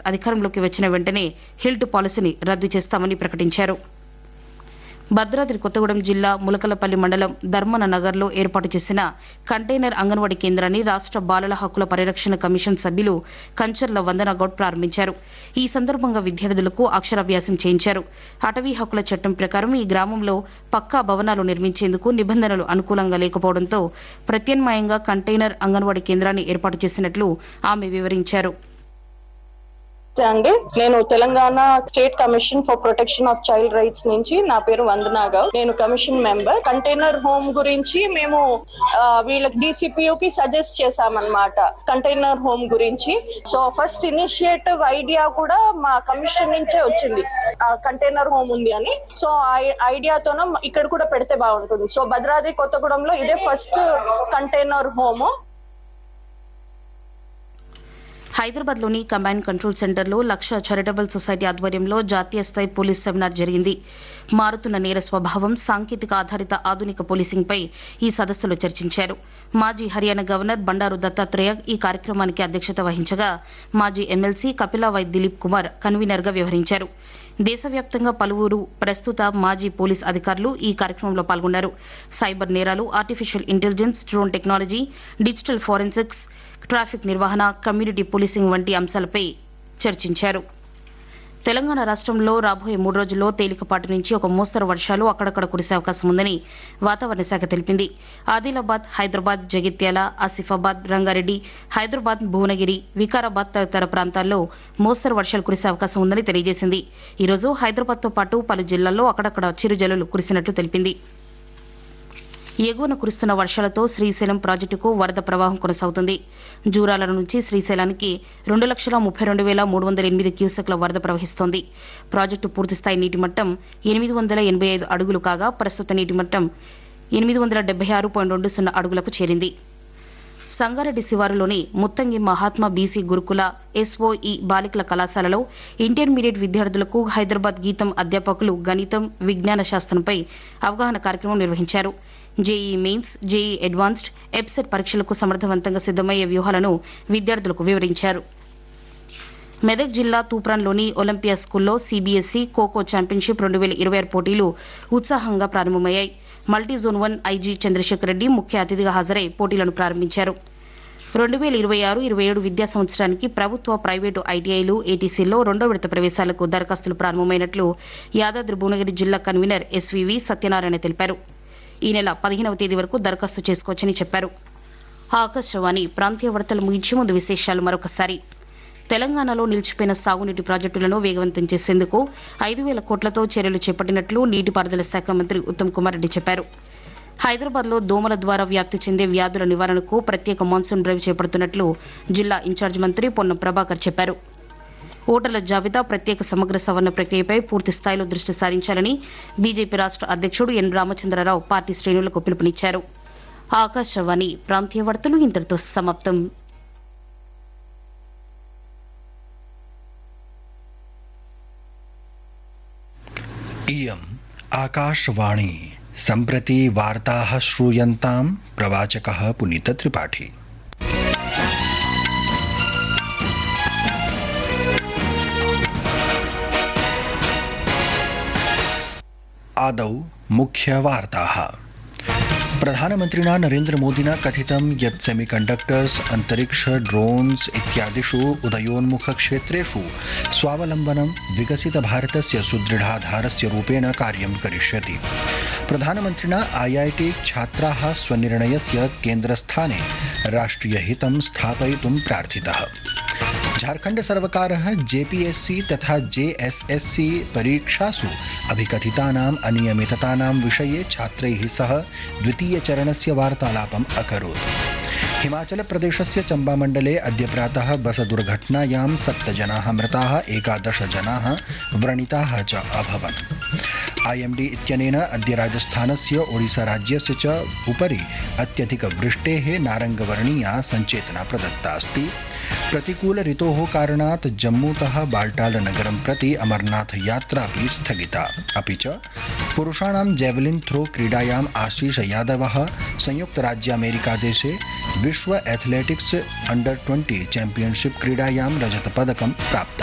అధికారంలోకి వచ్చిన వెంటనే హిల్ట్ పాలసీని రద్దు చేస్తామని ప్రకటించారు భద్రాద్రి కొత్తగూడెం జిల్లా ములకలపల్లి మండలం ధర్మన నగర్లో ఏర్పాటు చేసిన కంటైనర్ అంగన్వాడీ కేంద్రాన్ని రాష్ట బాలల హక్కుల పరిరక్షణ కమిషన్ సభ్యులు కంచర్ల వందన గౌడ్ ప్రారంభించారు ఈ సందర్భంగా విద్యార్థులకు అక్షరాభ్యాసం చేయించారు అటవీ హక్కుల చట్టం ప్రకారం ఈ గ్రామంలో పక్కా భవనాలు నిర్మించేందుకు నిబంధనలు అనుకూలంగా లేకపోవడంతో ప్రత్యామ్నాయంగా కంటైనర్ అంగన్వాడీ కేంద్రాన్ని ఏర్పాటు చేసినట్లు ఆమె వివరించారు నమస్తే అండి నేను Telangana State Commission for Protection of Child Rights నుంచి నా పేరు వందనా గౌడ్ నేను కమిషన్ మెంబర్ కంటైనర్ హోమ్ గురించి మేము ఆ, వీళ్ళకి DCPU కి సజెస్ట్ చేశామన్నమాట కంటైనర్ హోమ్ గురించి సో ఫస్ట్ ఇనిషియేటివ్ ఐడియా కూడా మా కమిషన్ నుంచే వచ్చింది ఆ కంటైనర్ హోమ్ ఉంది అని సో ఆ ఐడియాతోన ఇక్కడ కూడా పెడితే బాగుంటుంది సో భద్రాద్రి కొత్తగూడెంలో ఇదే ఫస్ట్ కంటైనర్ హోమ్ హైదరాబాద్ లోని కంబైన్ కంట్రోల్ సెంటర్లో లక్ష చారిటబుల్ సొసైటీ ఆధ్వర్యంలో జాతీయ స్థాయి పోలీస్ సెమినార్ జరిగింది మారుతున్న నేర స్వభావం సాంకేతిక ఆధారిత ఆధునిక పోలీసింగ్ పై ఈ సదస్సులో చర్చించారు మాజీ హర్యానా గవర్నర్ బండారు దత్తాత్రేయ ఈ కార్యక్రమానికి అధ్యక్షత వహించగా మాజీ ఎమ్మెల్సీ కపిలావై దిలీప్ కుమార్ కన్వీనర్ గా వ్యవహరించారు దేశవ్యాప్తంగా పలువురు ప్రస్తుత మాజీ పోలీస్ అధికారులు ఈ కార్యక్రమంలో పాల్గొన్నారు సైబర్ నేరాలు artificial intelligence drone technology digital forensics traffic నిర్వహణ కమ్యూనిటీ పోలీసింగ్ వంటి అంశాలపై చర్చించారు తెలంగాణ రాష్ట్రంలో రాబోయే మూడు రోజుల్లో తేలికపాటి నుంచి ఒక మోస్తరు వర్షాలు అక్కడక్కడ కురిసే అవకాశం ఉందని వాతావరణ శాఖ తెలిపింది ఆదిలాబాద్ హైదరాబాద్ జగిత్యాల ఆసిఫాబాద్ రంగారెడ్డి హైదరాబాద్ భువనగిరి వికారాబాద్ తదితర ప్రాంతాల్లో మోస్తరు వర్షాలు కురిసే అవకాశం ఉందని తెలియజేసింది ఈ రోజు హైదరాబాద్తో పాటు పలు జిల్లాల్లో అక్కడక్కడ చిరుజల్లులు కురిసినట్లు తెలిపింది ఎగువన కురుస్తున్న వర్షాలతో శ్రీశైలం ప్రాజెక్టుకు వరద ప్రవాహం కొనసాగుతుంది జూరాల నుంచి శ్రీశైలానికి రెండు లక్షల ముప్పై రెండు వేల మూడు వందల ఎనిమిది క్యూసెక్ల వరద ప్రవహిస్తోంది ప్రాజెక్టు పూర్తిస్థాయి నీటి మట్టం ఎనిమిది వందల ఎనభై ఐదు అడుగులు కాగా ప్రస్తుత నీటి మట్టం ఎనిమిది వందల డెబ్బై ఆరు పాయింట్ రెండు సున్నా అడుగులకు చేరింది సంగారెడ్డి శివారులోని ముత్తంగి మహాత్మా బీసీ గురుకుల ఎస్ఓఈ బాలికల కళాశాలలో ఇంటర్మీడియట్ విద్యార్థులకు హైదరాబాద్ గీతం అధ్యాపకులు గణితం విజ్ఞాన శాస్త్రంపై అవగాహన కార్యక్రమం నిర్వహించారు JEE Mains JEE Advanced EAPCET పరీక్షలకు సమర్థవంతంగా సిద్దమయ్యే వ్యూహాలను విద్యార్థులకు వివరించారు మెదక్ జిల్లా తూప్రాన్లోని ఒలింపియా స్కూల్లో సీబీఎస్ఈ ఖోఖో ఛాంపియన్షిప్ రెండు వేల ఇరవై ఆరు పోటీలు ఉత్సాహంగా ప్రారంభమయ్యాయి multi zone one IG Chandrasekhar Reddy ముఖ్య అతిథిగా హాజరై పోటీలను ప్రారంభించారు రెండు వేల ఇరవై ఆరు ఇరవై ఏడు విద్యా సంవత్సరానికి ప్రభుత్వ ప్రైవేటు ఐటీఐలు ఏటీసీల్లో రెండో విడత ప్రవేశాలకు దరఖాస్తులు ప్రారంభమైనట్లు యాదాద్రి భువనగిరి జిల్లా కన్వీనర్ ఎస్వీవి సత్యనారాయణ తెలిపారు ఈ నెల పదిహేనవ తేదీ వరకు దరఖాస్తు చేసుకోవచ్చని చెప్పారు ఆకాశవాణి ప్రాంతీయ వార్తలు ముగించే ముందు విశేషాలు మరొకసారి తెలంగాణలో నిలిచిపోయిన సాగునీటి ప్రాజెక్టులను వేగవంతం చేసేందుకు ఐదు వేల కోట్లతో చర్యలు చేపట్టినట్లు నీటిపారుదల శాఖ మంత్రి ఉత్తమ్ కుమార్ రెడ్డి చెప్పారు హైదరాబాద్ లో దోమల ద్వారా వ్యాప్తి చెందే వ్యాధుల నివారణకు ప్రత్యేక మాన్సూన్ డ్రైవ్ చేపడుతున్నట్లు జిల్లా ఇన్ఛార్జ్ మంత్రి పొన్నం ప్రభాకర్ చెప్పారు ఓటర్ల జాబితా ప్రత్యేక సమగ్ర సవరణ ప్రక్రియపై పూర్తి స్థాయిలో దృష్టి సారించాలని బీజేపీ రాష్ట అధ్యక్షుడు ఎన్ రామచంద్రరావు పార్టీ శ్రేణులకు పిలుపునిచ్చారు ఆకాశవాణి ప్రాంతీయ వార్తలు ఇంతటితో సమాప్తం इयम् आकाशवाणी सम्प्रति वार्ताः श्रूयन्ताम् प्रवाचकः पुनीतत्रिपाठी आदौ मुख्यवार्ताः प्रधानमन्त्रिणा नरेन्द्रमोदिना कथितं यत् सेमीकण्डक्टर्स् अन्तरिक्ष ड्रोन्स् इत्यादिषु उदयोन्मुखक्षेत्रेषु स्वावलम्बनं विकसित भारतस्य सुदृढाधारस्य रूपेण कार्यं करिष्यति प्रधानमन्त्रिणा आईआईटी छात्राः स्वनिर्णयस्य केन्द्रस्थाने राष्ट्रियहितं स्थापयितुं प्रार्थितः झारखण्ड सर्वकारः जेपीएससी तथा जेएसएससी परीक्षासु अभिकथितानाम् अनियमिततानां विषये छात्रैः सह द्वितीयचरणस्य वार्तालापम् अकरोत् हिमाचल प्रदेशस्य चम्बामण्डले अद्य प्रातः बस दुर्घटनायां सप्त जनाः मृताः एकादश जनाः व्रणिताः च अभवन् आईएमडी इत्यनेन अद्य राजस्थानस्य ओडिसा राज्यस्य च उपरि अत्यधिकवृष्टेः नारङ्गवर्णीया सञ्चेतना प्रदत्तास्ति प्रतिकूल ऋतोः कारणात् जम्मूतः बाल्टाल नगरं प्रति अमरनाथ यात्रापि स्थगिता अपि च पुरुषाणां जेवलिन थ्रो क्रीडायाम् आशीष यादवः संयुक्तराज्यामेरिकादेशे विश्व एथलेटिक्स अंडर ट्वेंटी चैम्पियनशिप क्रीडायां रजतपदकं प्राप्तवान्